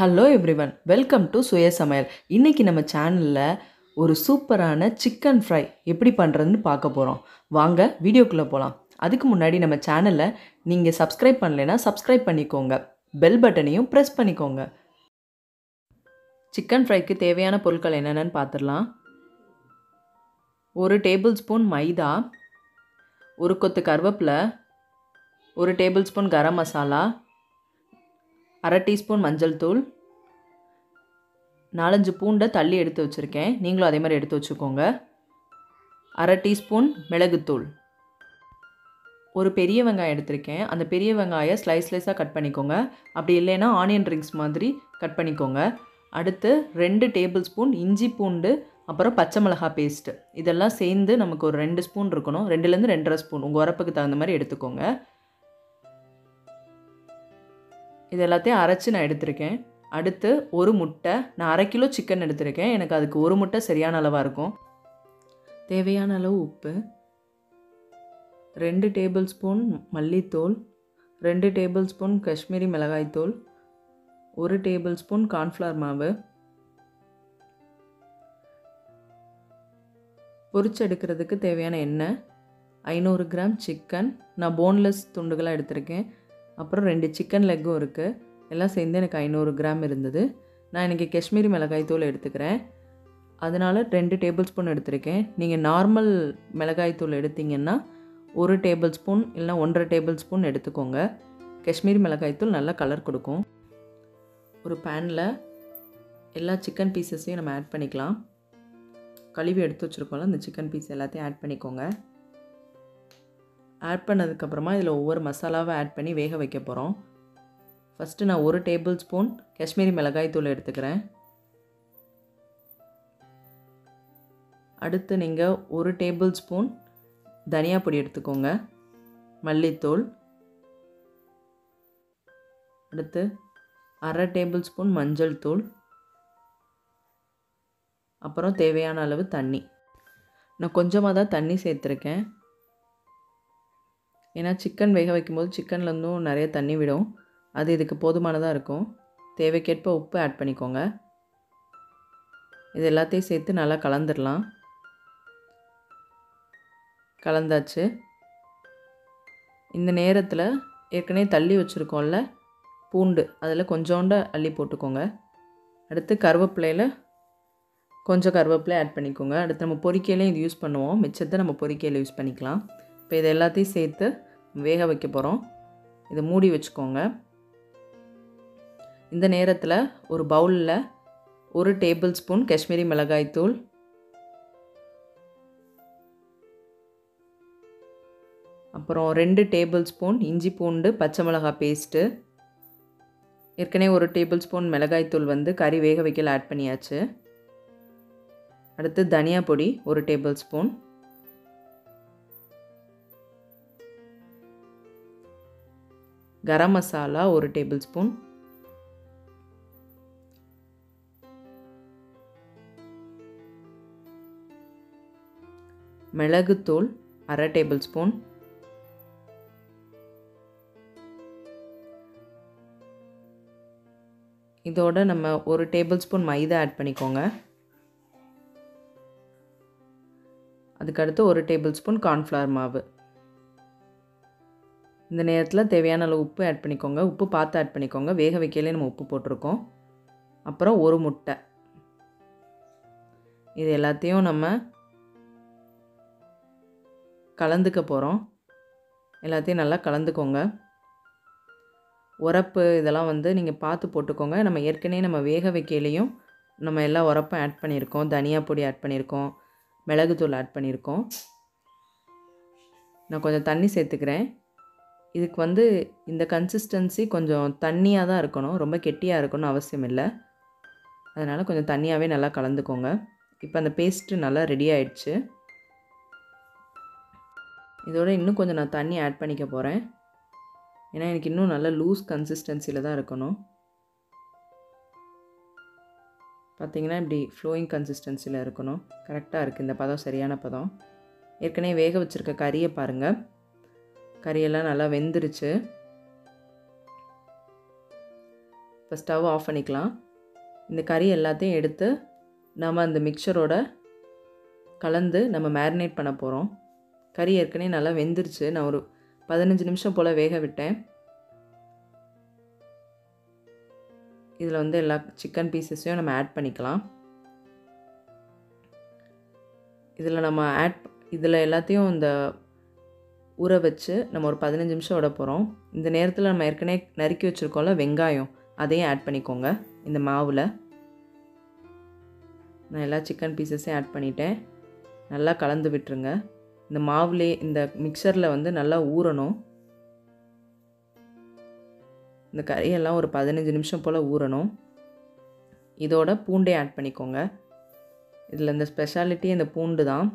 hello everyone welcome to சுய சமையல் இன்றைக்கி நம்ம சேனலில் ஒரு சூப்பரான சிக்கன் ஃப்ரை எப்படி பண்ணுறதுன்னு பார்க்க போகிறோம் வாங்க வீடியோக்குள்ளே போகலாம் அதுக்கு முன்னாடி நம்ம சேனலை நீங்கள் சப்ஸ்கிரைப் பண்ணலைன்னா சப்ஸ்கிரைப் பண்ணிக்கோங்க பெல் பட்டனையும் ப்ரெஸ் பண்ணிக்கோங்க சிக்கன் ஃப்ரைக்கு தேவையான பொருட்கள் என்னென்னு பார்த்துடலாம் ஒரு டேபிள் ஸ்பூன் மைதா ஒரு கொத்து கருவேப்பிலை ஒரு டேபிள் ஸ்பூன் கரம் மசாலா அரை டீஸ்பூன் மஞ்சள் தூள் நாலஞ்சு பூண்டை தள்ளி எடுத்து வச்சுருக்கேன் நீங்களும் அதே மாதிரி எடுத்து வச்சுக்கோங்க அரை டீஸ்பூன் மிளகுத்தூள் ஒரு பெரிய வெங்காயம் எடுத்திருக்கேன் அந்த பெரிய வெங்காயம் ஸ்லைஸ் ஸ்லைஸாக கட் பண்ணிக்கோங்க அப்படி இல்லைன்னா ஆனியன் ரிங்ஸ் மாதிரி கட் பண்ணிக்கோங்க அடுத்து ரெண்டு டேபிள் ஸ்பூன் இஞ்சி பூண்டு அப்புறம் பச்சை மிளகா பேஸ்ட்டு இதெல்லாம் சேர்ந்து நமக்கு ஒரு ரெண்டு ஸ்பூன் இருக்கணும் ரெண்டுலேருந்து ரெண்டரை ஸ்பூன் உங்கள் உரப்புக்கு தகுந்த மாதிரி எடுத்துக்கோங்க இது எல்லாத்தையும் அரைச்சி நான் எடுத்திருக்கேன் அடுத்து ஒரு முட்டை நான் அரை கிலோ சிக்கன் எடுத்திருக்கேன் எனக்கு அதுக்கு ஒரு முட்டை சரியான அளவாக இருக்கும் தேவையான அளவு உப்பு ரெண்டு டேபிள் ஸ்பூன் மல்லித்தூள் ரெண்டு டேபிள் ஸ்பூன் காஷ்மீரி மிளகாய்த்தூள் ஒரு டேபிள் ஸ்பூன் கார்ன்ஃப்ளவர் மாவு பொரிச்செடுக்கிறதுக்கு தேவையான எண்ணெய் ஐநூறு கிராம் சிக்கன் நான் போன்லெஸ் துண்டுகளாக எடுத்திருக்கேன் அப்புறம் ரெண்டு சிக்கன் லெக்கும் இருக்குது எல்லாம் சேர்ந்து எனக்கு ஐநூறு கிராம் இருந்தது நான் இன்றைக்கி காஷ்மீரி மிளகாய் தூள் எடுத்துக்கிறேன் அதனால் ரெண்டு டேபிள் ஸ்பூன் எடுத்திருக்கேன் நீங்கள் நார்மல் மிளகாய் தூள் எடுத்திங்கன்னா ஒரு டேபிள் ஸ்பூன் இல்லைனா ஒன்றரை டேபிள் ஸ்பூன் எடுத்துக்கோங்க காஷ்மீரி மிளகாய் தூள் நல்லா கலர் கொடுக்கும் ஒரு பேனில் எல்லா சிக்கன் பீசஸையும் நம்ம ஆட் பண்ணிக்கலாம் கழுவி எடுத்து வச்சுருக்கோம்ல அந்த சிக்கன் பீஸ் எல்லாத்தையும் ஆட் பண்ணிக்கோங்க ஆட் பண்ணதுக்கப்புறமா இதில் ஒவ்வொரு மசாலாவை ஆட் பண்ணி வேக வைக்க போகிறோம் ஃபஸ்ட்டு நான் ஒரு டேபிள் ஸ்பூன் காஷ்மீரி மிளகாய் தூள் எடுத்துக்கிறேன் அடுத்து நீங்கள் ஒரு டேபிள் ஸ்பூன் தனியா பொடி எடுத்துக்கோங்க மல்லித்தூள் அடுத்து அரை டேபிள் ஸ்பூன் மஞ்சள் தூள் அப்புறம் தேவையான அளவு தண்ணி நான் கொஞ்சமாக தான் தண்ணி சேர்த்துருக்கேன் ஏன்னா சிக்கன் வேக வைக்கும்போது சிக்கன்லேருந்தும் நிறைய தண்ணி விடும் அது இதுக்கு போதுமானதாக இருக்கும் தேவைக்கேற்ப உப்பு ஆட் பண்ணிக்கோங்க இது எல்லாத்தையும் சேர்த்து நல்லா கலந்துடலாம் கலந்தாச்சு இந்த நேரத்தில் ஏற்கனவே தள்ளி வச்சுருக்கோம்ல பூண்டு அதில் கொஞ்சோண்ட அள்ளி போட்டுக்கோங்க அடுத்து கருவேப்பிலையில் கொஞ்சம் கருவேப்பிலை ஆட் பண்ணிக்கோங்க அடுத்து நம்ம பொரிக்கையிலையும் இது யூஸ் பண்ணுவோம் மிச்சத்தை நம்ம பொரிக்கையில் யூஸ் பண்ணிக்கலாம் இப்போ இது எல்லாத்தையும் சேர்த்து வேக வைக்க போகிறோம் இதை மூடி வச்சுக்கோங்க இந்த நேரத்தில் ஒரு பவுலில் ஒரு டேபிள் ஸ்பூன் காஷ்மீரி மிளகாய் தூள் அப்புறம் ரெண்டு டேபிள் ஸ்பூன் இஞ்சி பூண்டு பச்சை மிளகாய் பேஸ்ட்டு ஏற்கனவே ஒரு டேபிள் ஸ்பூன் மிளகாய் தூள் வந்து கறி வேக வைக்கல ஆட் பண்ணியாச்சு அடுத்து தனியா பொடி ஒரு டேபிள் ஸ்பூன் கரம் மசாலா ஒரு டேபிள் ஸ்பூன் மிளகுத்தூள் அரை டேபிள் ஸ்பூன் இதோட நம்ம ஒரு டேபிள் ஸ்பூன் மைதா ஆட் பண்ணிக்கோங்க அதுக்கடுத்து ஒரு டேபிள் ஸ்பூன் கார்ன்ஃப்ளவர் மாவு இந்த நேரத்தில் தேவையான அளவு உப்பு ஆட் பண்ணிக்கோங்க உப்பு பார்த்து ஆட் பண்ணிக்கோங்க வேக வைக்கலே நம்ம உப்பு போட்டிருக்கோம் அப்புறம் ஒரு முட்டை இது எல்லாத்தையும் நம்ம கலந்துக்க போகிறோம் எல்லாத்தையும் நல்லா கலந்துக்கோங்க உரப்பு இதெல்லாம் வந்து நீங்கள் பார்த்து போட்டுக்கோங்க நம்ம ஏற்கனவே நம்ம வேக வைக்கலையும் நம்ம எல்லா உரப்பும் ஆட் பண்ணியிருக்கோம் தனியா பொடி ஆட் பண்ணியிருக்கோம் மிளகுத்தூள் ஆட் பண்ணியிருக்கோம் நான் கொஞ்சம் தண்ணி சேர்த்துக்கிறேன் இதுக்கு வந்து இந்த கன்சிஸ்டன்சி கொஞ்சம் தண்ணியாக தான் இருக்கணும் ரொம்ப கெட்டியாக இருக்கணும்னு அவசியம் இல்லை அதனால் கொஞ்சம் தண்ணியாகவே நல்லா கலந்துக்கோங்க இப்போ அந்த பேஸ்ட்டு நல்லா ரெடி ஆயிடுச்சு இதோட இன்னும் கொஞ்சம் நான் தண்ணி ஆட் பண்ணிக்க போகிறேன் ஏன்னா எனக்கு இன்னும் நல்ல லூஸ் கன்சிஸ்டன்சியில் தான் இருக்கணும் பார்த்திங்கன்னா இப்படி ஃப்ளோயிங் கன்சிஸ்டன்சியில் இருக்கணும் கரெக்டாக இருக்குது இந்த பதம் சரியான பதம் ஏற்கனவே வேக வச்சுருக்க கறியை பாருங்கள் கறியெல்லாம் நல்லா வெந்துருச்சு இப்போ இப்போ ஸ்டவ் ஆஃப் பண்ணிக்கலாம் இந்த கறி எல்லாத்தையும் எடுத்து நம்ம அந்த மிக்சரோட கலந்து நம்ம மேரினேட் பண்ண போகிறோம் கறி ஏற்கனவே நல்லா வெந்துருச்சு நான் ஒரு பதினஞ்சு நிமிஷம் போல் வேக விட்டேன் இதில் வந்து எல்லா சிக்கன் பீசஸையும் நம்ம ஆட் பண்ணிக்கலாம் இதில் நம்ம ஆட் இதில் எல்லாத்தையும் இந்த ஊற வச்சு நம்ம ஒரு பதினஞ்சு நிமிஷம் விட போகிறோம் இந்த நேரத்தில் நம்ம ஏற்கனவே நறுக்கி வச்சுருக்கோம்ல வெங்காயம் அதையும் ஆட் பண்ணிக்கோங்க இந்த மாவில் நான் எல்லா சிக்கன் பீசஸையும் ஆட் பண்ணிட்டேன் நல்லா கலந்து விட்டுருங்க இந்த மாவுலே இந்த மிக்சரில் வந்து நல்லா ஊறணும் இந்த கறியெல்லாம் ஒரு பதினஞ்சு நிமிஷம் போல் ஊறணும் இதோட பூண்டை ஆட் பண்ணிக்கோங்க இதில் இந்த ஸ்பெஷாலிட்டி இந்த பூண்டு தான்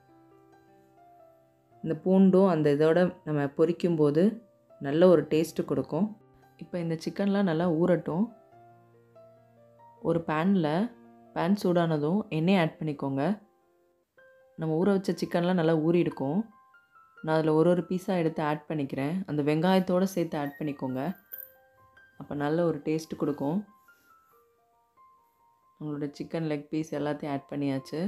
இந்த பூண்டும் அந்த இதோட நம்ம பொரிக்கும்போது நல்ல ஒரு டேஸ்ட்டு கொடுக்கும் இப்போ இந்த சிக்கன்லாம் நல்லா ஊறட்டும் ஒரு பேனில் பேன் சூடானதும் எண்ணெய் ஆட் பண்ணிக்கோங்க நம்ம ஊற வச்ச சிக்கன்லாம் நல்லா ஊறி இருக்கும் நான் அதில் ஒரு ஒரு பீஸாக எடுத்து ஆட் பண்ணிக்கிறேன் அந்த வெங்காயத்தோடு சேர்த்து ஆட் பண்ணிக்கோங்க அப்போ நல்ல ஒரு டேஸ்ட்டு கொடுக்கும் நம்மளோட சிக்கன் லெக் பீஸ் எல்லாத்தையும் ஆட் பண்ணியாச்சு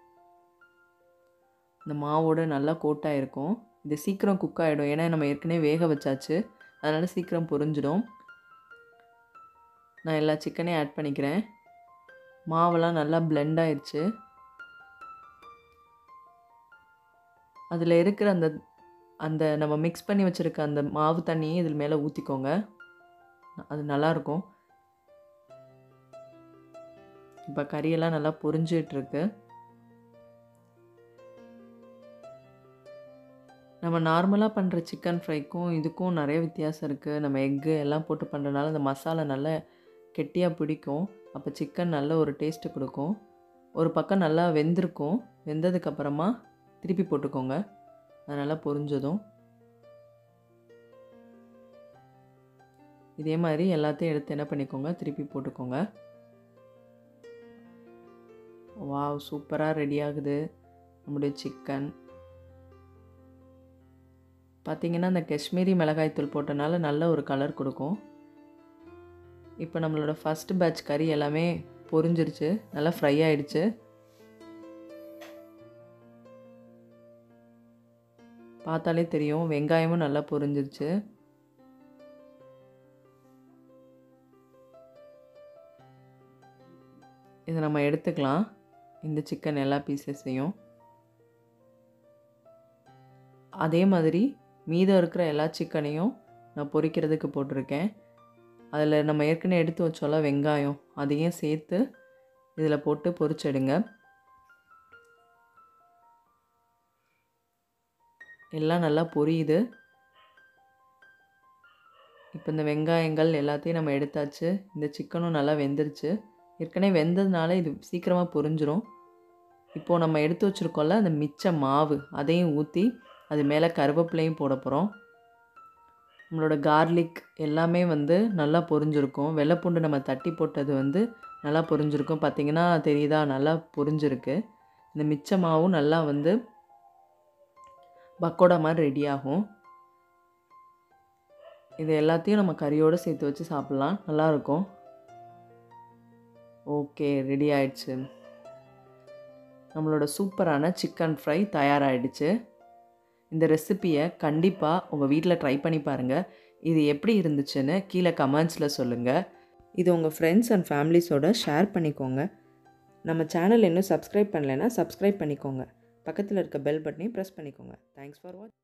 இந்த மாவோடு நல்லா கோட்டாக இருக்கும் இது சீக்கிரம் குக் ஆகிடும் ஏன்னா நம்ம ஏற்கனவே வேக வச்சாச்சு அதனால் சீக்கிரம் பொரிஞ்சிடும் நான் எல்லா சிக்கனையும் ஆட் பண்ணிக்கிறேன் மாவெல்லாம் நல்லா பிளெண்ட் ஆயிடுச்சு அதில் இருக்கிற அந்த அந்த நம்ம மிக்ஸ் பண்ணி வச்சுருக்க அந்த மாவு தண்ணியை இதில் மேலே ஊற்றிக்கோங்க அது நல்லாயிருக்கும் இப்போ கறியெல்லாம் நல்லா பொரிஞ்சிட்ருக்கு நம்ம நார்மலாக பண்ணுற சிக்கன் ஃப்ரைக்கும் இதுக்கும் நிறைய வித்தியாசம் இருக்குது நம்ம எக்கு எல்லாம் போட்டு பண்ணுறதுனால அந்த மசாலா நல்லா கெட்டியாக பிடிக்கும் அப்போ சிக்கன் நல்ல ஒரு டேஸ்ட்டு கொடுக்கும் ஒரு பக்கம் நல்லா வெந்திருக்கும் வெந்ததுக்கப்புறமா திருப்பி போட்டுக்கோங்க அது நல்லா பொரிஞ்சதும் இதே மாதிரி எல்லாத்தையும் எடுத்து என்ன பண்ணிக்கோங்க திருப்பி போட்டுக்கோங்க வாவ் சூப்பராக ரெடி ஆகுது நம்முடைய சிக்கன் பார்த்திங்கன்னா அந்த காஷ்மீரி மிளகாய்த்தூள் போட்டனால நல்ல ஒரு கலர் கொடுக்கும் இப்போ நம்மளோட ஃபஸ்ட் பேட்ச் கறி எல்லாமே பொரிஞ்சிருச்சு நல்லா ஃப்ரை ஆயிடுச்சு பார்த்தாலே தெரியும் வெங்காயமும் நல்லா பொரிஞ்சிருச்சு இதை நம்ம எடுத்துக்கலாம் இந்த சிக்கன் எல்லா பீசஸையும் அதே மாதிரி மீதம் இருக்கிற எல்லா சிக்கனையும் நான் பொரிக்கிறதுக்கு போட்டிருக்கேன் அதில் நம்ம ஏற்கனவே எடுத்து வச்சோம்ல வெங்காயம் அதையும் சேர்த்து இதில் போட்டு பொரிச்செடுங்க எல்லாம் நல்லா பொரியுது இப்போ இந்த வெங்காயங்கள் எல்லாத்தையும் நம்ம எடுத்தாச்சு இந்த சிக்கனும் நல்லா வெந்துருச்சு ஏற்கனவே வெந்ததுனால இது சீக்கிரமாக பொரிஞ்சிரும் இப்போது நம்ம எடுத்து வச்சுருக்கோம்ல அந்த மிச்ச மாவு அதையும் ஊற்றி அது மேலே கருவேப்பிலையும் போட போகிறோம் நம்மளோட கார்லிக் எல்லாமே வந்து நல்லா பொரிஞ்சிருக்கும் வெள்ளைப்பூண்டு நம்ம தட்டி போட்டது வந்து நல்லா பொரிஞ்சிருக்கும் பார்த்திங்கன்னா தெரியுதா நல்லா பொரிஞ்சிருக்கு இந்த மிச்ச மாவும் நல்லா வந்து பக்கோடா மாதிரி ரெடி ஆகும் இது எல்லாத்தையும் நம்ம கறியோடு சேர்த்து வச்சு சாப்பிட்லாம் நல்லாயிருக்கும் ஓகே ரெடி ஆயிடுச்சு நம்மளோட சூப்பரான சிக்கன் ஃப்ரை தயாராகிடுச்சு இந்த ரெசிப்பியை கண்டிப்பாக உங்கள் வீட்டில் ட்ரை பண்ணி பாருங்கள் இது எப்படி இருந்துச்சுன்னு கீழே கமெண்ட்ஸில் சொல்லுங்கள் இது உங்கள் ஃப்ரெண்ட்ஸ் அண்ட் ஃபேமிலிஸோட ஷேர் பண்ணிக்கோங்க நம்ம சேனல் இன்னும் சப்ஸ்கிரைப் பண்ணலைன்னா சப்ஸ்கிரைப் பண்ணிக்கோங்க பக்கத்தில் இருக்க பெல் பட்டனையும் ப்ரெஸ் பண்ணிக்கோங்க தேங்க்ஸ் ஃபார் வாட்ச்